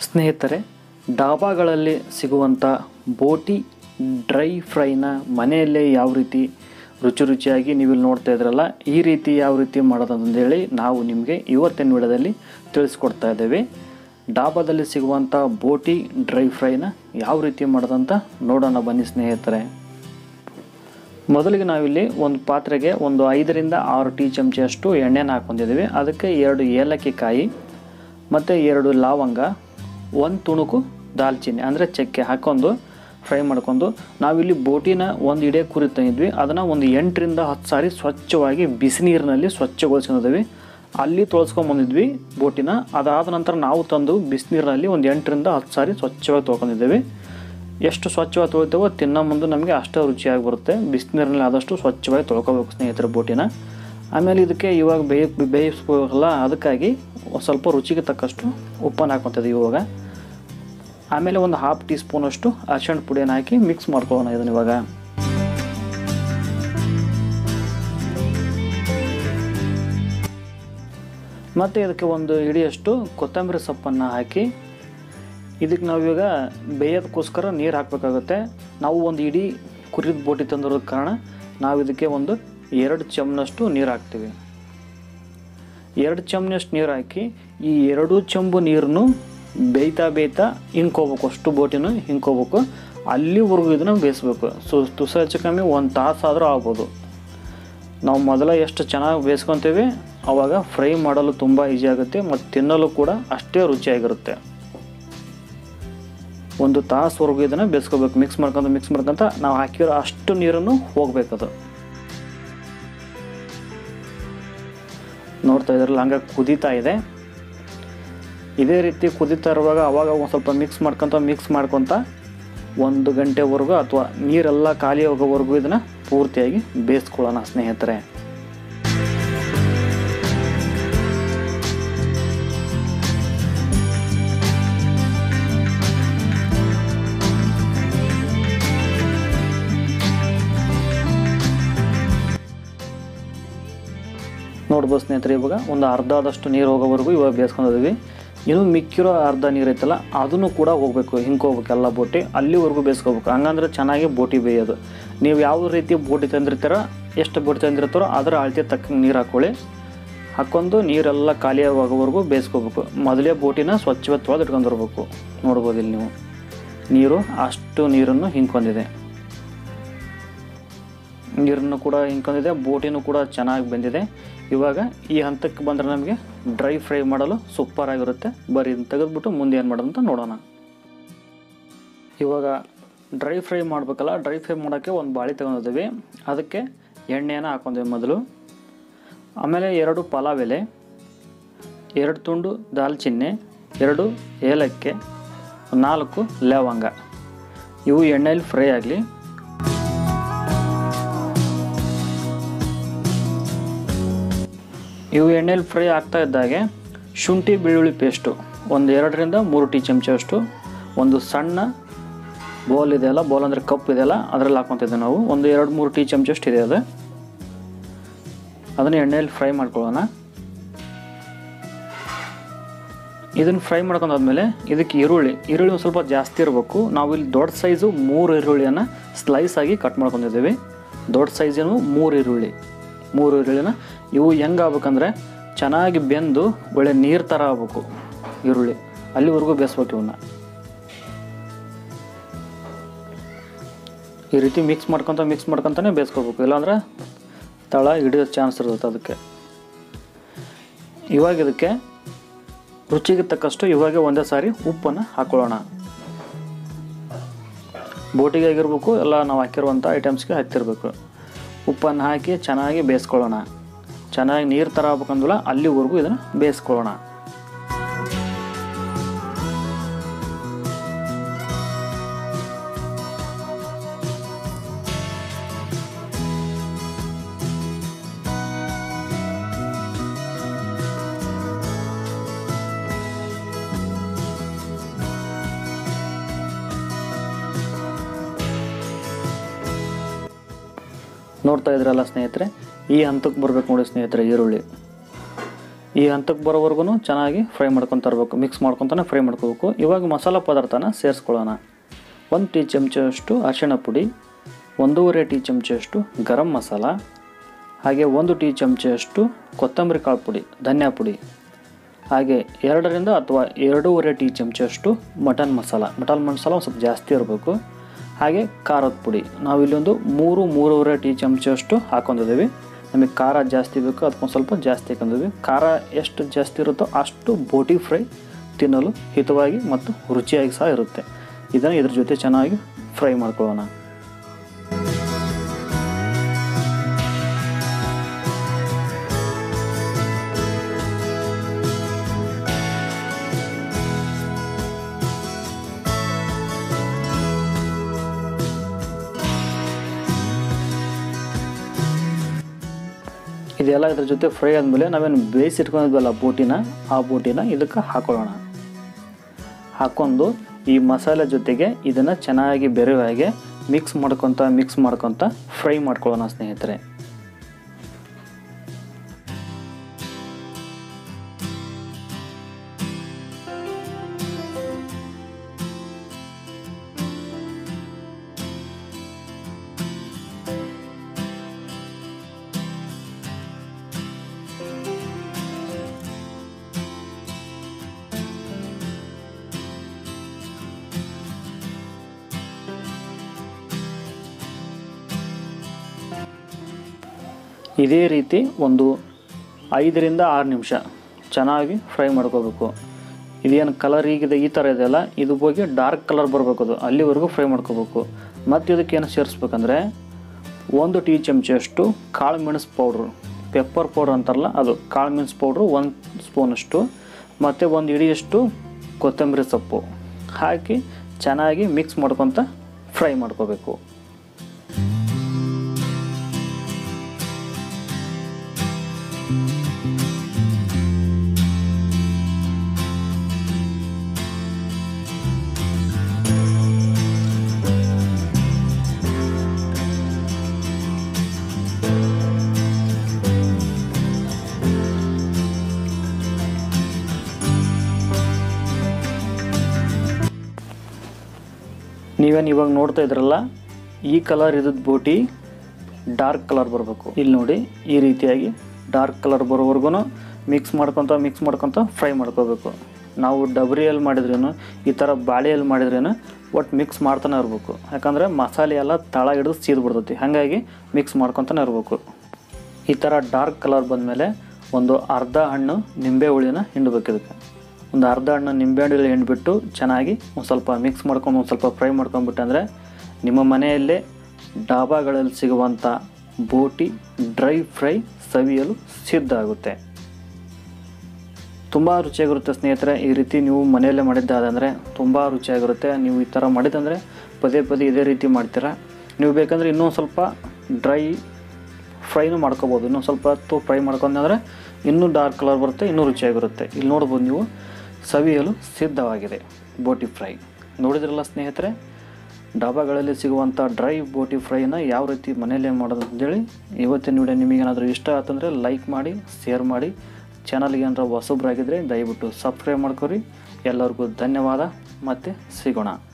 ಸ್ನೇಹಿತರೆ ಡಾಬಾಗಳಲ್ಲಿ ಸಿಗುವಂಥ ಬೋಟಿ ಡ್ರೈ ಫ್ರೈನ ಮನೆಯಲ್ಲೇ ಯಾವ ರೀತಿ ರುಚಿ ರುಚಿಯಾಗಿ ನೀವು ಇಲ್ಲಿ ನೋಡ್ತಾ ಇದ್ರಲ್ಲ ಈ ರೀತಿ ಯಾವ ರೀತಿ ಮಾಡೋದು ಅಂತಂದೇಳಿ ನಾವು ನಿಮಗೆ ಇವತ್ತಿನ ವಿಡಿಯೋದಲ್ಲಿ ತಿಳಿಸ್ಕೊಡ್ತಾ ಇದ್ದೇವೆ ಡಾಬಾದಲ್ಲಿ ಸಿಗುವಂಥ ಬೋಟಿ ಡ್ರೈ ಫ್ರೈನ ಯಾವ ರೀತಿ ಮಾಡೋದಂತ ನೋಡೋಣ ಬನ್ನಿ ಸ್ನೇಹಿತರೆ ಮೊದಲಿಗೆ ನಾವಿಲ್ಲಿ ಒಂದು ಪಾತ್ರೆಗೆ ಒಂದು ಐದರಿಂದ ಆರು ಟೀ ಚಮಚಷ್ಟು ಎಣ್ಣೆನ ಹಾಕ್ಕೊಂಡಿದ್ದೀವಿ ಅದಕ್ಕೆ ಎರಡು ಏಲಕ್ಕಿ ಕಾಯಿ ಮತ್ತು ಎರಡು ಲವಂಗ ಒಂದು ತುಣುಕು ದಾಲ್ಚಿನ್ನಿ ಅಂದರೆ ಚಕ್ಕೆ ಹಾಕ್ಕೊಂಡು ಫ್ರೈ ಮಾಡ್ಕೊಂಡು ನಾವಿಲ್ಲಿ ಬೋಟಿನ ಒಂದು ಇಡೇ ಕುರಿ ತಂದಿದ್ವಿ ಅದನ್ನು ಒಂದು ಎಂಟರಿಂದ ಹತ್ತು ಸಾರಿ ಸ್ವಚ್ಛವಾಗಿ ಬಿಸಿ ನೀರಿನಲ್ಲಿ ಸ್ವಚ್ಛಗೊಳಿಸ್ಕೊಂಡಿದ್ವಿ ಅಲ್ಲಿ ತೊಳ್ಸ್ಕೊಂಬಂದಿದ್ವಿ ಬೋಟಿನ ಅದಾದ ನಂತರ ನಾವು ತಂದು ಬಿಸಿನೀರಿನಲ್ಲಿ ಒಂದು ಎಂಟರಿಂದ ಹತ್ತು ಸಾರಿ ಸ್ವಚ್ಛವಾಗಿ ತೊಳ್ಕೊಂಡಿದ್ದೇವೆ ಎಷ್ಟು ಸ್ವಚ್ಛವಾಗಿ ತೊಳಿತೇವೋ ತಿನ್ನೋ ಮುಂದೆ ನಮಗೆ ಅಷ್ಟೇ ರುಚಿಯಾಗಿ ಬರುತ್ತೆ ಬಿಸಿನೀರಿನಲ್ಲಿ ಆದಷ್ಟು ಸ್ವಚ್ಛವಾಗಿ ತೊಳ್ಕೊಬೇಕು ಸ್ನೇಹಿತರೆ ಬೋಟಿನ ಆಮೇಲೆ ಇದಕ್ಕೆ ಇವಾಗ ಬೇಯ ಬೇಯಿಸ್ಬೇಕಲ್ಲ ಅದಕ್ಕಾಗಿ ಒಂದ್ ಸ್ವಲ್ಪ ರುಚಿಗೆ ತಕ್ಕಷ್ಟು ಉಪ್ಪನ್ನು ಹಾಕ್ಕೊತಿದ್ದೀವಿ ಇವಾಗ ಆಮೇಲೆ ಒಂದು ಹಾಫ್ ಟೀ ಸ್ಪೂನಷ್ಟು ಅರಿಶಿಣ ಪುಡಿಯನ್ನು ಹಾಕಿ ಮಿಕ್ಸ್ ಮಾಡ್ಕೊಳ್ಳೋಣ ಇದನ್ನು ಇವಾಗ ಮತ್ತು ಇದಕ್ಕೆ ಒಂದು ಹಿಡಿಯಷ್ಟು ಕೊತ್ತಂಬರಿ ಸೊಪ್ಪನ್ನು ಹಾಕಿ ಇದಕ್ಕೆ ನಾವೀಗ ಬೇಯೋದಕ್ಕೋಸ್ಕರ ನೀರು ಹಾಕಬೇಕಾಗುತ್ತೆ ನಾವು ಒಂದು ಇಡೀ ಕುರಿದ ಬೋಟಿ ತಂದಿರೋದ ಕಾರಣ ನಾವು ಇದಕ್ಕೆ ಒಂದು ಎರಡು ಚಮ್ನಷ್ಟು ನೀರು ಹಾಕ್ತೀವಿ ಎರಡು ಚಮ್ನಷ್ಟು ನೀರು ಹಾಕಿ ಈ ಎರಡು ಚಂಬು ನೀರನ್ನು ಬೇಯ್ತಾ ಬೇಯ್ತಾ ಹಿಂಕೋಬೇಕು ಅಷ್ಟು ಬೋಟಿನ ಹಿಂಕೋಬೇಕು ಅಲ್ಲಿವರೆಗೂ ಇದನ್ನು ಬೇಯಿಸ್ಬೇಕು ಸೊ ತುಸ ಹೆಚ್ಚು ಕಮ್ಮಿ ಒಂದು ತಾಸು ಆದರೂ ಆಗ್ಬೋದು ನಾವು ಮೊದಲ ಎಷ್ಟು ಚೆನ್ನಾಗಿ ಬೇಯಿಸ್ಕೊತೀವಿ ಆವಾಗ ಫ್ರೈ ಮಾಡಲು ತುಂಬ ಈಸಿ ಆಗುತ್ತೆ ಮತ್ತು ತಿನ್ನಲು ಕೂಡ ಅಷ್ಟೇ ರುಚಿಯಾಗಿರುತ್ತೆ ಒಂದು ತಾಸುವರೆಗೂ ಇದನ್ನು ಬೇಯಿಸ್ಕೋಬೇಕು ಮಿಕ್ಸ್ ಮಾಡ್ಕೊಂಡು ಮಿಕ್ಸ್ ಮಾಡ್ಕೊಂತ ನಾವು ಹಾಕಿರೋ ಅಷ್ಟು ನೀರನ್ನು ಹೋಗ್ಬೇಕದು ನೋಡ್ತಾ ಇದ್ರಲ್ಲ ಹಂಗೆ ಕುದೀತಾ ಇದೆ ಇದೇ ರೀತಿ ಕುದೀತಾ ಇರುವಾಗ ಅವಾಗ ಒಂದು ಸ್ವಲ್ಪ ಮಿಕ್ಸ್ ಮಾಡ್ಕೊತ ಮಿಕ್ಸ್ ಮಾಡ್ಕೊತ ಒಂದು ಗಂಟೆವರೆಗೂ ಅಥವಾ ನೀರೆಲ್ಲ ಖಾಲಿ ಹೋಗೋವರೆಗೂ ಇದನ್ನು ಪೂರ್ತಿಯಾಗಿ ಬೇಯಿಸ್ಕೊಳ್ಳೋಣ ಸ್ನೇಹಿತರೆ ನೋಡ್ಬೋದು ಸ್ನೇಹಿತರೆ ಇವಾಗ ಒಂದು ಅರ್ಧದಷ್ಟು ನೀರು ಹೋಗೋವರೆಗೂ ಇವಾಗ ಬೇಯಿಸ್ಕೊಂಡಿದ್ದೀವಿ ಇನ್ನು ಮಿಕ್ಕಿರೋ ಅರ್ಧ ನೀರು ಐತಲ್ಲ ಅದನ್ನು ಕೂಡ ಹೋಗ್ಬೇಕು ಹಿಂಕೋಗ್ಬೇಕು ಎಲ್ಲ ಬೋಟಿ ಅಲ್ಲಿವರೆಗೂ ಬೇಯಿಸ್ಕೋಬೇಕು ಹಂಗಂದ್ರೆ ಚೆನ್ನಾಗಿ ಬೋಟಿ ಬೇಯೋದು ನೀವು ಯಾವ ರೀತಿ ಬೋಟಿ ತಂದಿರ್ತೀರ ಎಷ್ಟು ಬೋಟಿ ತಂದಿರ್ತಾರೋ ಅದರ ಅಳತೆ ತಕ್ಕಂಗೆ ನೀರು ಹಾಕ್ಕೊಳ್ಳಿ ಹಾಕ್ಕೊಂಡು ನೀರೆಲ್ಲ ಖಾಲಿ ಆಗೋವರೆಗೂ ಬೇಯಿಸ್ಕೋಬೇಕು ಮೊದಲೇ ಬೋಟಿನ ಸ್ವಚ್ಛವಾಗಿ ತೊಳೆದು ಇಟ್ಕೊಂಡಿರ್ಬೇಕು ನೋಡ್ಬೋದು ಇಲ್ಲಿ ನೀವು ನೀರು ಅಷ್ಟು ನೀರನ್ನು ಹಿಂಕೊಂಡಿದೆ ನೀರನ್ನು ಕೂಡ ಹಿಂಕೊಂಡಿದೆ ಬೋಟಿನೂ ಕೂಡ ಚೆನ್ನಾಗಿ ಬೆಂದಿದೆ ಇವಾಗ ಈ ಹಂತಕ್ಕೆ ಬಂದರೆ ನಮಗೆ ಡ್ರೈ ಫ್ರೈ ಮಾಡಲು ಸೂಪರ್ ಆಗಿರುತ್ತೆ ಬರೀ ಇದನ್ನ ತೆಗೆದ್ಬಿಟ್ಟು ಮುಂದೆ ಏನು ಮಾಡೋದಂತ ನೋಡೋಣ ಇವಾಗ ಡ್ರೈ ಫ್ರೈ ಮಾಡಬೇಕಲ್ಲ ಡ್ರೈ ಫ್ರೈ ಮಾಡೋಕ್ಕೆ ಒಂದು ಬಾಳಿ ತಗೊಂಡಿದ್ದೀವಿ ಅದಕ್ಕೆ ಎಣ್ಣೆಯನ್ನು ಹಾಕೊಂಡಿವಿ ಮೊದಲು ಆಮೇಲೆ ಎರಡು ಪಲಾವ್ ಎಲೆ ಎರಡು ತುಂಡು ದಾಲ್ಚಿನ್ನಿ ಎರಡು ಏಲಕ್ಕಿ ನಾಲ್ಕು ಲವಂಗ ಇವು ಎಣ್ಣೆಯಲ್ಲಿ ಫ್ರೈ ಆಗಲಿ ಇವು ಎಣ್ಣೆಲಿ ಫ್ರೈ ಆಗ್ತಾ ಇದ್ದಾಗೆ ಶುಂಠಿ ಬೆಳ್ಳುಳ್ಳಿ ಪೇಸ್ಟು ಒಂದು ಎರಡರಿಂದ ಮೂರು ಟೀ ಚಮಚಷ್ಟು ಒಂದು ಸಣ್ಣ ಬೌಲ್ ಇದೆಯಲ್ಲ ಬೌಲ್ ಅಂದರೆ ಕಪ್ ಇದೆಯಲ್ಲ ಅದರಲ್ಲಿ ಹಾಕ್ಕೊತಿದ್ದೆ ನಾವು ಒಂದು ಎರಡು ಮೂರು ಟೀ ಚಮಚಷ್ಟು ಇದೆ ಅದು ಅದನ್ನು ಎಣ್ಣೆಯಲ್ಲಿ ಫ್ರೈ ಮಾಡ್ಕೊಳ್ಳೋಣ ಇದನ್ನು ಫ್ರೈ ಮಾಡ್ಕೊಂಡಾದ್ಮೇಲೆ ಇದಕ್ಕೆ ಈರುಳ್ಳಿ ಈರುಳ್ಳಿ ಒಂದು ಸ್ವಲ್ಪ ಜಾಸ್ತಿ ಇರಬೇಕು ನಾವು ಇಲ್ಲಿ ದೊಡ್ಡ ಸೈಜು ಮೂರು ಈರುಳ್ಳಿಯನ್ನು ಸ್ಲೈಸ್ ಆಗಿ ಕಟ್ ಮಾಡ್ಕೊಂಡಿದ್ದೀವಿ ದೊಡ್ಡ ಸೈಜಿನ ಮೂರು ಈರುಳ್ಳಿ ಮೂರು ಈರುಳ್ಳಿನ ಇವು ಹೆಂಗೆ ಆಗ್ಬೇಕಂದ್ರೆ ಚೆನ್ನಾಗಿ ಬೆಂದು ಒಳ್ಳೆ ನೀರು ಥರ ಆಗ್ಬೇಕು ಈರುಳ್ಳಿ ಅಲ್ಲಿವರೆಗೂ ಬೇಯಿಸ್ಬೇಕು ಇವನ್ನ ಈ ರೀತಿ ಮಿಕ್ಸ್ ಮಾಡ್ಕೊತ ಮಿಕ್ಸ್ ಮಾಡ್ಕೊತಾನೆ ಬೇಯಿಸ್ಕೋಬೇಕು ಇಲ್ಲಾಂದ್ರೆ ತಳ ಹಿಡಿಯೋ ಚಾನ್ಸ್ ಇರುತ್ತೆ ಅದಕ್ಕೆ ಇವಾಗ ಇದಕ್ಕೆ ರುಚಿಗೆ ತಕ್ಕಷ್ಟು ಇವಾಗ ಒಂದೇ ಸಾರಿ ಉಪ್ಪನ್ನು ಹಾಕೊಳ್ಳೋಣ ಬೋಟಿಗೆ ಆಗಿರ್ಬೇಕು ಎಲ್ಲ ನಾವು ಹಾಕಿರುವಂಥ ಐಟಮ್ಸ್ಗೆ ಹಾಕ್ತಿರ್ಬೇಕು ಉಪ್ಪನ್ನು ಹಾಕಿ ಚೆನ್ನಾಗಿ ಬೇಯಿಸ್ಕೊಳ್ಳೋಣ ಚೆನ್ನಾಗಿ ನೀರು ಥರ ಆಗ್ಬೇಕಂದ್ವಲ್ಲ ಅಲ್ಲಿವರೆಗೂ ಇದನ್ನು ಬೇಯಿಸ್ಕೊಳ್ಳೋಣ ನೋಡ್ತಾ ಇದ್ರಲ್ಲ ಸ್ನೇಹಿತರೆ ಈ ಹಂತಕ್ಕೆ ಬರ್ಬೇಕು ನೋಡಿ ಸ್ನೇಹಿತರೆ ಈರುಳ್ಳಿ ಈ ಹಂತಕ್ಕೆ ಬರೋವರೆಗೂ ಚೆನ್ನಾಗಿ ಫ್ರೈ ಮಾಡ್ಕೊತ ಇರಬೇಕು ಮಿಕ್ಸ್ ಮಾಡ್ಕೊತಾನೆ ಫ್ರೈ ಮಾಡ್ಕೋಬೇಕು ಇವಾಗ ಮಸಾಲ ಪದಾರ್ಥನ ಸೇರಿಸ್ಕೊಳ್ಳೋಣ ಒಂದು ಟೀ ಚಮಚದಷ್ಟು ಅರಿಶಿಣ ಪುಡಿ ಒಂದೂವರೆ ಟೀ ಚಮಚದಷ್ಟು ಗರಂ ಮಸಾಲ ಹಾಗೆ ಒಂದು ಟೀ ಚಮಚದಷ್ಟು ಕೊತ್ತಂಬರಿ ಕಾಳು ಪುಡಿ ಧನಿಯಾ ಪುಡಿ ಹಾಗೆ ಎರಡರಿಂದ ಅಥವಾ ಎರಡೂವರೆ ಟೀ ಚಮಚದಷ್ಟು ಮಟನ್ ಮಸಾಲ ಮಟನ್ ಮಸಾಲ ಒಂದು ಸ್ವಲ್ಪ ಜಾಸ್ತಿ ಇರಬೇಕು ಹಾಗೆ ಖಾರದ ಪುಡಿ ನಾವು ಇಲ್ಲೊಂದು ಮೂರು ಮೂರುವರೆ ಟೀ ಚಮಚದಷ್ಟು ಹಾಕೊಂಡಿದ್ದೀವಿ ನಮಗೆ ಖಾರ ಜಾಸ್ತಿ ಬೇಕು ಅದಕ್ಕೊಂದು ಸ್ವಲ್ಪ ಜಾಸ್ತಿ ಹಾಕೊಂಡಿದ್ವಿ ಖಾರ ಎಷ್ಟು ಜಾಸ್ತಿ ಇರುತ್ತೋ ಅಷ್ಟು ಬೋಟಿ ಫ್ರೈ ತಿನ್ನಲು ಹಿತವಾಗಿ ಮತ್ತು ರುಚಿಯಾಗಿ ಸಹ ಇರುತ್ತೆ ಇದನ್ನು ಇದ್ರ ಜೊತೆ ಚೆನ್ನಾಗಿ ಫ್ರೈ ಮಾಡ್ಕೊಳ್ಳೋಣ ಇದೆಲ್ಲ ಇದ್ರ ಜೊತೆ ಫ್ರೈ ಆದಮೇಲೆ ನಾವೇನು ಬೇಯಿಸಿಟ್ಕೊಂಡಿದ್ವಲ್ಲ ಬೋಟಿನ ಆ ಬೋಟಿನ ಇದಕ್ಕೆ ಹಾಕೊಳ್ಳೋಣ ಹಾಕ್ಕೊಂಡು ಈ ಮಸಾಲೆ ಜೊತೆಗೆ ಇದನ್ನು ಚೆನ್ನಾಗಿ ಬೆರೆಯುವ ಹಾಗೆ ಮಿಕ್ಸ್ ಮಾಡ್ಕೊತ ಮಿಕ್ಸ್ ಮಾಡ್ಕೊತ ಫ್ರೈ ಮಾಡ್ಕೊಳ್ಳೋಣ ಸ್ನೇಹಿತರೆ ಇದೇ ರೀತಿ ಒಂದು ಐದರಿಂದ ಆರು ನಿಮಿಷ ಚೆನ್ನಾಗಿ ಫ್ರೈ ಮಾಡ್ಕೋಬೇಕು ಇದೇನು ಕಲರ್ ಈಗಿದೆ ಈ ಥರ ಇದೆಯಲ್ಲ ಇದು ಹೋಗಿ ಡಾರ್ಕ್ ಕಲರ್ ಬರಬೇಕು ಅದು ಅಲ್ಲಿವರೆಗೂ ಫ್ರೈ ಮಾಡ್ಕೋಬೇಕು ಮತ್ತು ಇದಕ್ಕೆ ಏನು ಸೇರಿಸ್ಬೇಕಂದ್ರೆ ಒಂದು ಟೀ ಚಮಚಷ್ಟು ಕಾಳು ಮೆಣಸು ಪೌಡ್ರು ಪೆಪ್ಪರ್ ಪೌಡ್ರ್ ಅಂತಾರಲ್ಲ ಅದು ಕಾಳು ಮೆಣಸು ಪೌಡ್ರು ಒಂದು ಸ್ಪೂನಷ್ಟು ಮತ್ತು ಒಂದು ಇಡಿಯಷ್ಟು ಕೊತ್ತಂಬರಿ ಸೊಪ್ಪು ಹಾಕಿ ಚೆನ್ನಾಗಿ ಮಿಕ್ಸ್ ಮಾಡ್ಕೊತ ಫ್ರೈ ಮಾಡ್ಕೋಬೇಕು ನೀವೇನು ಇವಾಗ ನೋಡ್ತಾ ಇದ್ರಲ್ಲ ಈ ಕಲರ್ ಇದ್ದದ್ದು ಬೋಟಿ ಡಾರ್ಕ್ ಕಲರ್ ಬರಬೇಕು ಇಲ್ಲಿ ನೋಡಿ ಈ ರೀತಿಯಾಗಿ ಡಾರ್ಕ್ ಕಲರ್ ಬರೋವರೆಗೂ ಮಿಕ್ಸ್ ಮಾಡ್ಕೊತ ಮಿಕ್ಸ್ ಮಾಡ್ಕೊತ ಫ್ರೈ ಮಾಡ್ಕೋಬೇಕು ನಾವು ಡಬರಿಯಲ್ಲಿ ಮಾಡಿದ್ರೇನು ಈ ಥರ ಬಾಳೆಯಲ್ಲಿ ಮಾಡಿದ್ರೇನು ಒಟ್ಟು ಮಿಕ್ಸ್ ಮಾಡ್ತಾನೆ ಇರಬೇಕು ಯಾಕಂದರೆ ಮಸಾಲೆ ಎಲ್ಲ ತಳ ಹಿಡಿದು ಸೀದ್ ಬಿಡ್ತೈತಿ ಹಾಗಾಗಿ ಮಿಕ್ಸ್ ಮಾಡ್ಕೊತಾನೆ ಇರಬೇಕು ಈ ಥರ ಡಾರ್ಕ್ ಕಲರ್ ಬಂದಮೇಲೆ ಒಂದು ಅರ್ಧ ಹಣ್ಣು ನಿಂಬೆ ಹುಳಿನ ಹಿಂಡಬೇಕು ಇದಕ್ಕೆ ಒಂದು ಅರ್ಧ ಹಣ್ಣು ನಿಂಬೆ ಹಣ್ಣು ಹಿಂಡ್ಬಿಟ್ಟು ಚೆನ್ನಾಗಿ ಒಂದು ಸ್ವಲ್ಪ ಮಿಕ್ಸ್ ಮಾಡ್ಕೊಂಡು ಒಂದು ಸ್ವಲ್ಪ ಫ್ರೈ ಮಾಡ್ಕೊಂಡ್ಬಿಟ್ಟು ಅಂದರೆ ನಿಮ್ಮ ಮನೆಯಲ್ಲೇ ಡಾಬಾಗಳಲ್ಲಿ ಸಿಗುವಂಥ ಬೋಟಿ ಡ್ರೈ ಫ್ರೈ ಸವಿಯಲು ಸಿದ್ಧ ಆಗುತ್ತೆ ತುಂಬ ರುಚಿಯಾಗಿರುತ್ತೆ ಸ್ನೇಹಿತರೆ ಈ ರೀತಿ ನೀವು ಮನೆಯಲ್ಲೇ ಮಾಡಿದ್ದಾದಂದರೆ ತುಂಬ ರುಚಿಯಾಗಿರುತ್ತೆ ನೀವು ಈ ಥರ ಮಾಡಿದಂದರೆ ಪದೇ ಪದೇ ಇದೇ ರೀತಿ ಮಾಡ್ತೀರಾ ನೀವು ಬೇಕಂದರೆ ಇನ್ನೂ ಸ್ವಲ್ಪ ಡ್ರೈ ಫ್ರೈನು ಮಾಡ್ಕೋಬೋದು ಇನ್ನೂ ಸ್ವಲ್ಪ ಹೊತ್ತು ಫ್ರೈ ಮಾಡ್ಕೊಂಡ್ರೆ ಇನ್ನೂ ಡಾರ್ಕ್ ಕಲರ್ ಬರುತ್ತೆ ಇನ್ನೂ ರುಚಿಯಾಗಿರುತ್ತೆ ಇಲ್ಲಿ ನೋಡ್ಬೋದು ನೀವು ಸವಿಯಲು ಸಿದ್ಧವಾಗಿದೆ ಬೋಟಿ ಫ್ರೈ ನೋಡಿದ್ರಲ್ಲ ಸ್ನೇಹಿತರೆ ಡಾಬಾಗಳಲ್ಲಿ ಸಿಗುವಂಥ ಡ್ರೈ ಬೋಟಿ ಫ್ರೈನ ಯಾವ ರೀತಿ ಮನೆಯಲ್ಲೇ ಮಾಡೋದು ಅಂತೇಳಿ ಇವತ್ತಿನ ವಿಡಿಯೋ ನಿಮಗೇನಾದರೂ ಇಷ್ಟ ಆತಂದರೆ ಲೈಕ್ ಮಾಡಿ ಶೇರ್ ಮಾಡಿ ಚಾನಲ್ಗೆ ಏನಾರ ಹೊಸಬ್ರಾಗಿದ್ದರೆ ದಯವಿಟ್ಟು ಸಬ್ಸ್ಕ್ರೈಬ್ ಮಾಡ್ಕೊರಿ ಎಲ್ಲರಿಗೂ ಧನ್ಯವಾದ ಮತ್ತು ಸಿಗೋಣ